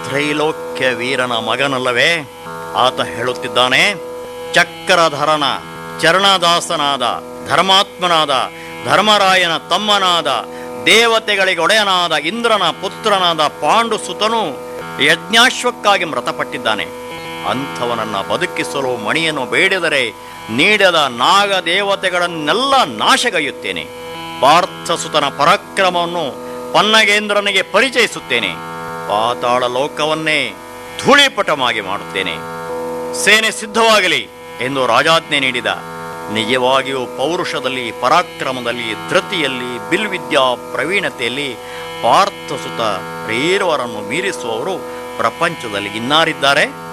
ತ್ರೈಲೋಕ್ಯ ವೀರನ ಮಗನಲ್ಲವೇ ಆತ ಹೇಳುತ್ತಿದ್ದಾನೆ ಚಕ್ರಧರನ ಚರಣದಾಸನಾದ ಧರ್ಮಾತ್ಮನಾದ ಧರ್ಮರಾಯನ ತಮ್ಮನಾದ ದೇವತೆಗಳಿಗೆ ಒಡೆಯನಾದ ಇಂದ್ರನ ಪುತ್ರನಾದ ಪಾಂಡು ಸುತನು ಯಜ್ಞಾಶ್ವಕ್ಕಾಗಿ ಮೃತಪಟ್ಟಿದ್ದಾನೆ ಅಂಥವನನ್ನ ಬದುಕಿಸಲು ಮಣಿಯನ್ನು ಬೇಡಿದರೆ ನೀಡದ ನಾಗ ದೇವತೆಗಳನ್ನೆಲ್ಲ ನಾಶಗೈಯುತ್ತೇನೆ ಪಾರ್ಥಸುತನ ಪರಾಕ್ರಮವನ್ನು ಪನ್ನಗೇಂದ್ರನಿಗೆ ಪರಿಚಯಿಸುತ್ತೇನೆ ಪಾತಾಳ ಲೋಕವನ್ನೇ ಧೂಳಿಪಟಮಾಗಿ ಮಾಡುತ್ತೇನೆ ಸೇನೆ ಸಿದ್ಧವಾಗಲಿ ಎಂದು ರಾಜಾಜ್ಞೆ ನೀಡಿದ ನಿಜವಾಗಿಯೂ ಪೌರುಷದಲ್ಲಿ ಪರಾಕ್ರಮದಲ್ಲಿ ಧೃತಿಯಲ್ಲಿ ಬಿಲ್ವಿದ್ಯಾ ಪ್ರವೀಣತೆಯಲ್ಲಿ ಪಾರ್ಥಸುತ ಬೇರೆಯವರನ್ನು ಮೀರಿಸುವವರು ಪ್ರಪಂಚದಲ್ಲಿ ಇನ್ನಾರಿದ್ದಾರೆ